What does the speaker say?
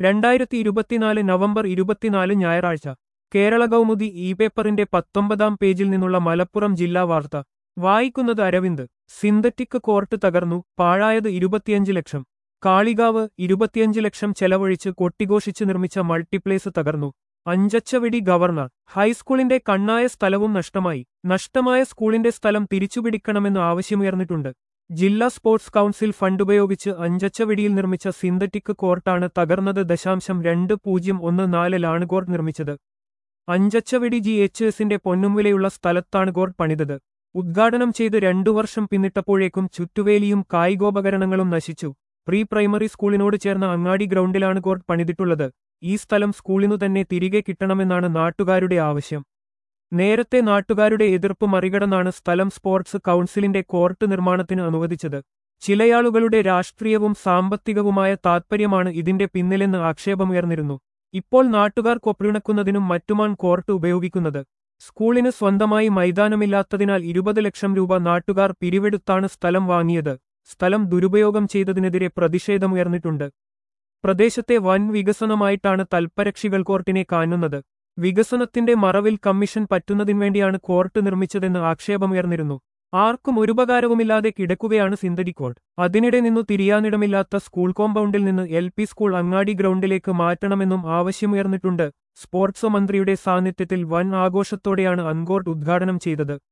രണ്ടായിരത്തി ഇരുപത്തിനാല് നവംബർ ഇരുപത്തിനാല് ഞായറാഴ്ച കേരള കൗമുദി ഇ പേപ്പറിന്റെ പത്തൊമ്പതാം പേജിൽ നിന്നുള്ള മലപ്പുറം ജില്ലാ വാർത്ത വായിക്കുന്നത് അരവിന്ദ് സിന്തറ്റിക് കോർട്ട് തകർന്നു പാഴായത് ഇരുപത്തിയഞ്ച് ലക്ഷം കാളികാവ് ഇരുപത്തിയഞ്ച് ലക്ഷം ചെലവഴിച്ച് കൊട്ടിഘോഷിച്ച് നിർമ്മിച്ച മൾട്ടിപ്ലേസ് തകർന്നു അഞ്ചച്ചവിടി ഗവർണർ ഹൈസ്കൂളിന്റെ കണ്ണായ സ്ഥലവും നഷ്ടമായി നഷ്ടമായ സ്കൂളിന്റെ സ്ഥലം തിരിച്ചുപിടിക്കണമെന്ന് ആവശ്യമുയർന്നിട്ടുണ്ട് ജില്ലാ സ്പോർട്സ് കൗൺസിൽ ഫണ്ടുപയോഗിച്ച് അഞ്ചച്ചവിടിയിൽ നിർമ്മിച്ച സിന്തറ്റിക് കോർട്ടാണ് തകർന്നത് ദശാംശം രണ്ട് പൂജ്യം ഒന്ന് നാലിലാണ് കോർട്ട് നിർമ്മിച്ചത് അഞ്ചച്ചവിടി ജി എച്ച് എസിന്റെ പൊന്നുംവിലയുള്ള സ്ഥലത്താണ് കോർട്ട് പണിതത് ഉദ്ഘാടനം ചെയ്ത് രണ്ടു വർഷം പിന്നിട്ടപ്പോഴേക്കും ചുറ്റുവേലിയും കായികോപകരണങ്ങളും നശിച്ചു പ്രീ പ്രൈമറി സ്കൂളിനോട് ചേർന്ന അങ്ങാടി ഗ്രൗണ്ടിലാണ് കോർട്ട് പണിതിട്ടുള്ളത് ഈ സ്ഥലം സ്കൂളിനു തന്നെ തിരികെ കിട്ടണമെന്നാണ് നാട്ടുകാരുടെ ആവശ്യം നേരത്തെ നാട്ടുകാരുടെ എതിർപ്പ് മറികടന്നാണ് സ്ഥലം സ്പോർട്സ് കൗൺസിലിന്റെ കോർട്ട് നിർമ്മാണത്തിന് അനുവദിച്ചത് ചിലയാളുകളുടെ രാഷ്ട്രീയവും സാമ്പത്തികവുമായ താത്പര്യമാണ് ഇതിന്റെ പിന്നിലെന്ന് ആക്ഷേപമുയർന്നിരുന്നു ഇപ്പോൾ നാട്ടുകാർ കൊപ്പിണക്കുന്നതിനും മറ്റുമാണ് കോർട്ട് ഉപയോഗിക്കുന്നത് സ്കൂളിന് സ്വന്തമായി മൈതാനമില്ലാത്തതിനാൽ ഇരുപത് ലക്ഷം രൂപ നാട്ടുകാർ പിരിവെടുത്താണ് സ്ഥലം വാങ്ങിയത് സ്ഥലം ദുരുപയോഗം ചെയ്തതിനെതിരെ പ്രതിഷേധമുയർന്നിട്ടുണ്ട് പ്രദേശത്തെ വൻ വികസനമായിട്ടാണ് തൽപരക്ഷികൾ കോർട്ടിനെ കാണുന്നത് വികസനത്തിന്റെ മറവിൽ കമ്മീഷൻ പറ്റുന്നതിനുവേണ്ടിയാണ് കോർട്ട് നിർമ്മിച്ചതെന്ന് ആക്ഷേപമുയർന്നിരുന്നു ആർക്കും ഒരുപകാരവുമില്ലാതെ കിടക്കുകയാണ് സിന്തറ്റിക് കോർട്ട് അതിനിടെ നിന്നു തിരിയാനിടമില്ലാത്ത സ്കൂൾ കോമ്പൗണ്ടിൽ നിന്ന് എൽ പി സ്കൂൾ അങ്ങാടി ഗ്രൗണ്ടിലേക്ക് മാറ്റണമെന്നും ആവശ്യമുയർന്നിട്ടുണ്ട് സ്പോർട്സ് മന്ത്രിയുടെ സാന്നിധ്യത്തിൽ വൻ ആഘോഷത്തോടെയാണ് അൻകോർട്ട് ഉദ്ഘാടനം ചെയ്തത്